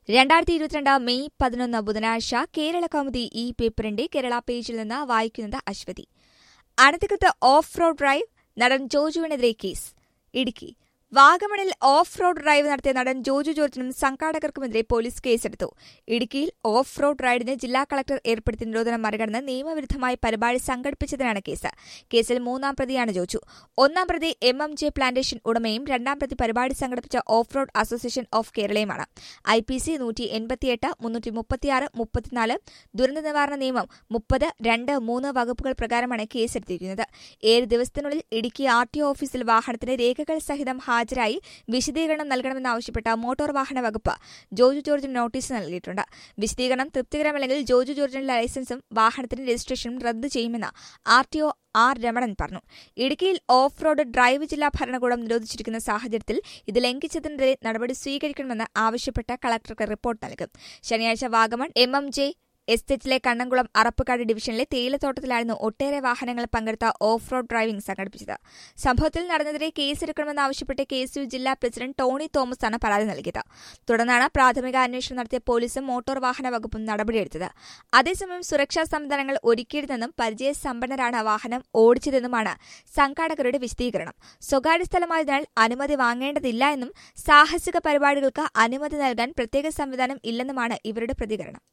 രണ്ടായിരത്തി ഇരുപത്തിരണ്ട് മെയ് പതിനൊന്ന് ബുധനാഴ്ച കേരള കൗമുദി ഈ പേപ്പറിന്റെ കേരള പേജിൽ നിന്ന് വായിക്കുന്നത് അശ്വതി അനധികൃത ഓഫ് റോഡ് ഡ്രൈവ് നടൻ ജോജുവിനെതിരെ കേസ് ഇടുക്കി വാഗമണിൽ ഓഫ് റോഡ് ഡ്രൈവ് നടത്തിയ നടൻ ജോജു ജോർജിനും സംഘാടകർക്കുമെതിരെ പോലീസ് കേസെടുത്തു ഇടുക്കിയിൽ ഓഫ് റോഡ് റൈഡിന് ജില്ലാ കളക്ടർ ഏർപ്പെടുത്തിയ നിരോധനം മറികടന്ന് നിയമവിരുദ്ധമായി പരിപാടി സംഘടിപ്പിച്ചതിനാണ് കേസ് കേസിൽ മൂന്നാം പ്രതിയാണ് ജോജു ഒന്നാം പ്രതി എം എം ജെ പ്ലാന്റേഷൻ ഉടമയും രണ്ടാം പ്രതി പരിപാടി സംഘടിപ്പിച്ച ഓഫ് റോഡ് അസോസിയേഷൻ ഓഫ് കേരളയുമാണ് ഐ പി സി നൂറ്റി എൺപത്തിയെട്ട് മുന്നൂറ്റി മുപ്പത്തിയാറ് മുപ്പത്തിനാല് ദുരന്ത നിവാരണ നിയമം മുപ്പത് രണ്ട് മൂന്ന് വകുപ്പുകൾ പ്രകാരമാണ് കേസെടുത്തിരിക്കുന്നത് ഏഴ് ദിവസത്തിനുള്ളിൽ ഇടുക്കി ആർ ടി ഓഫീസിൽ വാഹനത്തിന് രേഖകൾ സഹിതം ഹാജരായി വിശദീകരണം നൽകണമെന്നാവശ്യപ്പെട്ട മോട്ടോർ വാഹന വകുപ്പ് ജോജു ജോർജിന് നോട്ടീസ് നൽകിയിട്ടുണ്ട് വിശദീകരണം തൃപ്തികരമല്ലെങ്കിൽ ജോജു ജോർജിന്റെ ലൈസൻസും വാഹനത്തിന്റെ രജിസ്ട്രേഷനും റദ്ദു ചെയ്യുമെന്ന് R T O R Ramanan പറഞ്ഞു ഇടുക്കിയിൽ ഓഫ് റോഡ് ഡ്രൈവ് ജില്ലാ ഭരണകൂടം നിരോധിച്ചിരിക്കുന്ന സാഹചര്യത്തിൽ ഇത് ലംഘിച്ചതിനെതിരെ നടപടി സ്വീകരിക്കണമെന്ന് ആവശ്യപ്പെട്ട കളക്ടർക്ക് റിപ്പോർട്ട് നൽകും ശനിയാഴ്ച വാഗമൺ എം എം ജെ എസ്റ്റേറ്റിലെ കണ്ണംകുളം അറപ്പുകാട് ഡിവിഷനിലെ തേയിലത്തോട്ടത്തിലായിരുന്നു ഒട്ടേറെ വാഹനങ്ങൾ പങ്കെടുത്ത ഓഫ് റോഡ് ഡ്രൈവിംഗ് സംഘടിപ്പിച്ചത് സംഭവത്തിൽ നടന്നതിരെ കേസെടുക്കണമെന്നാവശ്യപ്പെട്ട് കെ എസ് യു ജില്ലാ പ്രസിഡന്റ് ടോണി തോമസ് ആണ് പരാതി നൽകിയത് തുടർന്നാണ് പ്രാഥമിക അന്വേഷണം നടത്തിയ പോലീസും മോട്ടോർ വാഹന വകുപ്പും നടപടിയെടുത്തത് അതേസമയം സുരക്ഷാ സംവിധാനങ്ങൾ ഒരുക്കിയിരുന്നെന്നും പരിചയസമ്പന്നരാണ് വാഹനം ഓടിച്ചതെന്നുമാണ് സംഘാടകരുടെ വിശദീകരണം സ്വകാര്യ സ്ഥലമായതിനാൽ അനുമതി വാങ്ങേണ്ടതില്ല എന്നും സാഹസിക പരിപാടികൾക്ക് അനുമതി നൽകാൻ പ്രത്യേക സംവിധാനം ഇല്ലെന്നുമാണ് ഇവരുടെ പ്രതികരണം